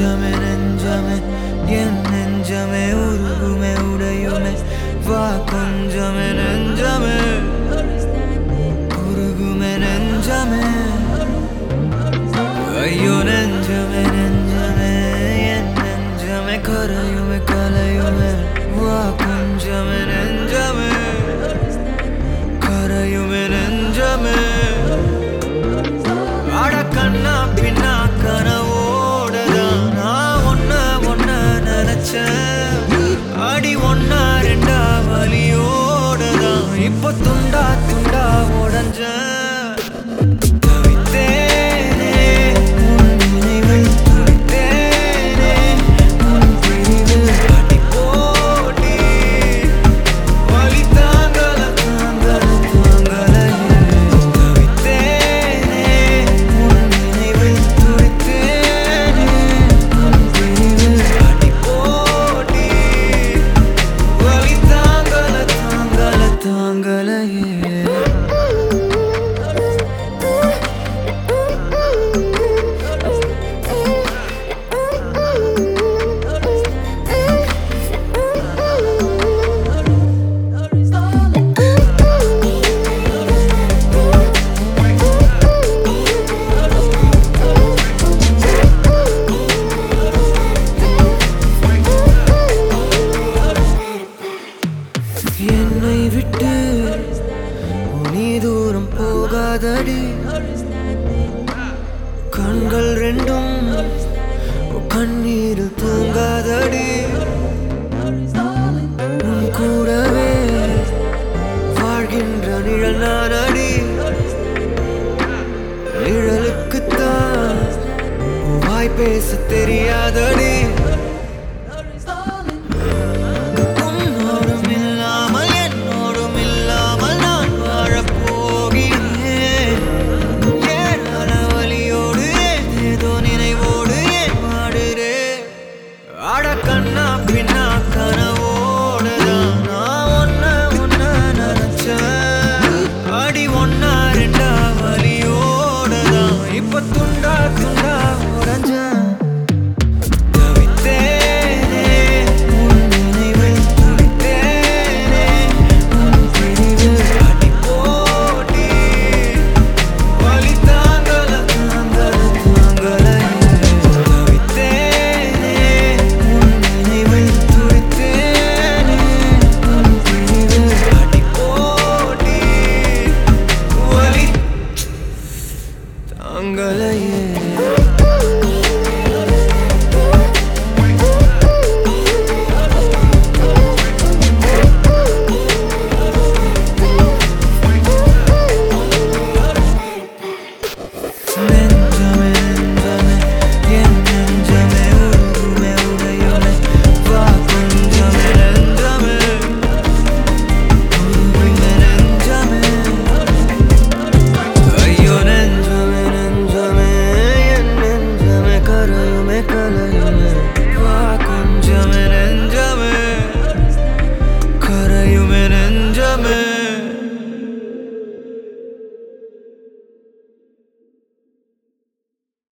நெஞ்சமே நெஞ்சமே என் நெஞ்சமே உருகுமே உடையுமே வா கொஞ்சமே நெஞ்சமே உருகுமே நெஞ்சமே ஐயோ நெஞ்சமே நெஞ்சமே என் நெஞ்சமே கரையுமே கலையுமே வா கொஞ்சமே நெஞ்சமே கரையுமே நெஞ்சமே அட கண்ணா பின்னா கனவோடதான் நான் ஒன்ன ஒன்ன நினைச்சேன் அடி ஒன்னா ரெண்டா வலியோடதான் இப்ப துண்டா துண்டா உடஞ்சேன் தவித்தேனே உன் நினைவில் துடித்தேனே உன் பிரிவில் அடி போடி வலி தாங்கல தாங்கல தாங்கலையே தவித்தேனே உன் நினைவில் துடித்தேனே உன் பிரிவில் அடி போடி வலி தாங்கல தாங்கல தாங்கலையே என்னை விட்டு நீ தூரம் போகாதடி கண்கள் ரெண்டும் கண்ணீரில் தூங்காதடி உன் கூடவே வாழ்கின்ற நிழல் நானடி நிழலுக்குத்தான் வாய் பேச தெரியாதடி உன்னோடும் இல்லாமல் என்னோடும் இல்லாமல் நான் வாழப் போகிறேன் ஏன் அலவலியோடு ஏதேதோ நினைவோடு ஏன் வாடுறேன் அட கண்ணா பின்னா கனவோடதான் நான் ஒன்ன ஒன்ன நினைச்சேன் அடி ஒன்னா ரெண்டா வலியோடதான் இப்ப துண்டா துண்டா உடஞ்சேன் தவித்தேனே உன் நினைவில் துடித்தேனே உன் பிரிவில் அடி போடி வலி தாங்கல தாங்கல தாங்கலையே தவித்தேனே உன் நினைவில் துடித்தேனே உன் பிரிவில் அடி போடி வலி தாங்கலையே